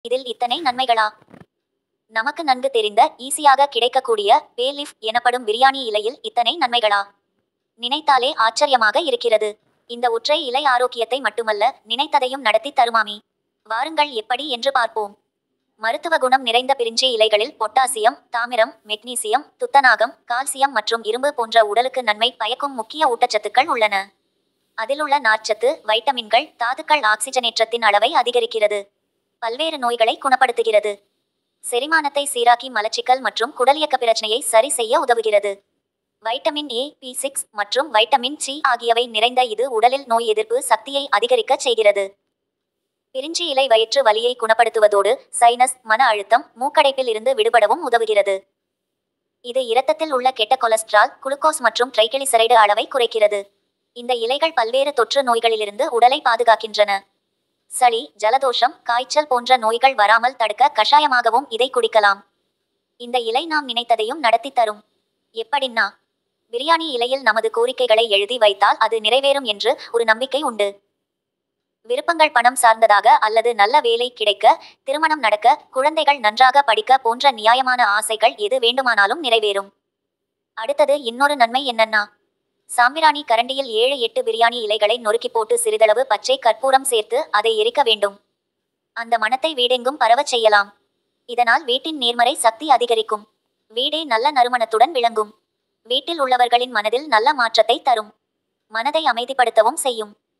இதில் இத்தனை நன்மைகளா நமக்கு நன்கு தெரிந்த ஈஸியாக கிடைக்கக்கூடிய பே லீஃப் எனப்படும் பிரியாணி இலையில் இத்தனை நன்மைகளா நினைத்தாலே ஆச்சரியமாக இருக்கிறது இந்த ஒற்றை இலை ஆரோக்கியத்தை மட்டுமல்ல நினைத்ததையும் நடத்தி தருமாமி வாருங்கள் எப்படி என்று பார்ப்போம் மருத்துவ குணம் நிறைந்த பிரிஞ்சி இலைகளில் பொட்டாசியம் தாமிரம் மெக்னீசியம் துத்தநாகம் கால்சியம் மற்றும் இரும்பு போன்ற உடலுக்கு நன்மை பயக்கும் முக்கிய ஊட்டச்சத்துக்கள் உள்ளன அதிலுள்ள நார்ச்சத்து வைட்டமின்கள் தாதுக்கள் ஆக்சிஜனேற்றத்தின் அளவை அதிகரிக்கிறது பல்வேறு நோய்களை குணப்படுத்துகிறது செரிமானத்தை சீராக்கி மலச்சிக்கல் மற்றும் குடலியக்க பிரச்சனையை சரி செய்ய உதவுகிறது வைட்டமின் ஏ பி சிக்ஸ் மற்றும் வைட்டமின் சி ஆகியவை நிறைந்த இது உடலில் நோய் எதிர்ப்பு சக்தியை அதிகரிக்கச் செய்கிறது பிரிஞ்சி இலை வயிற்று வலியை குணப்படுத்துவதோடு சைனஸ் மன அழுத்தம் மூக்கடைப்பில் இருந்து விடுபடவும் உதவுகிறது இது இரத்தத்தில் உள்ள கெட்ட கொலஸ்ட்ரால் குளுக்கோஸ் மற்றும் ட்ரைகிளிசரைடு அளவை குறைக்கிறது இந்த இலைகள் பல்வேறு தொற்று நோய்களிலிருந்து உடலை பாதுகாக்கின்றன சளி ஜலதோஷம் காய்ச்சல் போன்ற நோய்கள் வராமல் தடுக்க கஷாயமாகவும் இதை குடிக்கலாம் இந்த இலை நாம் நினைத்ததையும் நடத்தி தரும் எப்படின்னா பிரியாணி இலையில் நமது கோரிக்கைகளை எழுதி வைத்தால் அது நிறைவேறும் என்று ஒரு நம்பிக்கை உண்டு விருப்பங்கள் பணம் சார்ந்ததாக அல்லது நல்ல வேலை கிடைக்க திருமணம் நடக்க குழந்தைகள் நன்றாக படிக்க போன்ற நியாயமான ஆசைகள் எது வேண்டுமானாலும் நிறைவேறும் அடுத்தது இன்னொரு நன்மை என்னன்னா சாம்பிராணி கரண்டியில் ஏழு எட்டு பிரியாணி இலைகளை நொறுக்கி போட்டு சிறிதளவு பச்சை கற்பூரம் சேர்த்து அதை எரிக்க வேண்டும் அந்த மணத்தை வீடெங்கும் பரவச் செய்யலாம் இதனால் வீட்டின் நேர்மறை சக்தி அதிகரிக்கும் வீடே நல்ல நறுமணத்துடன் விளங்கும் வீட்டில் உள்ளவர்களின் மனதில் நல்ல மாற்றத்தை தரும் மனதை அமைதிப்படுத்தவும் செய்யும்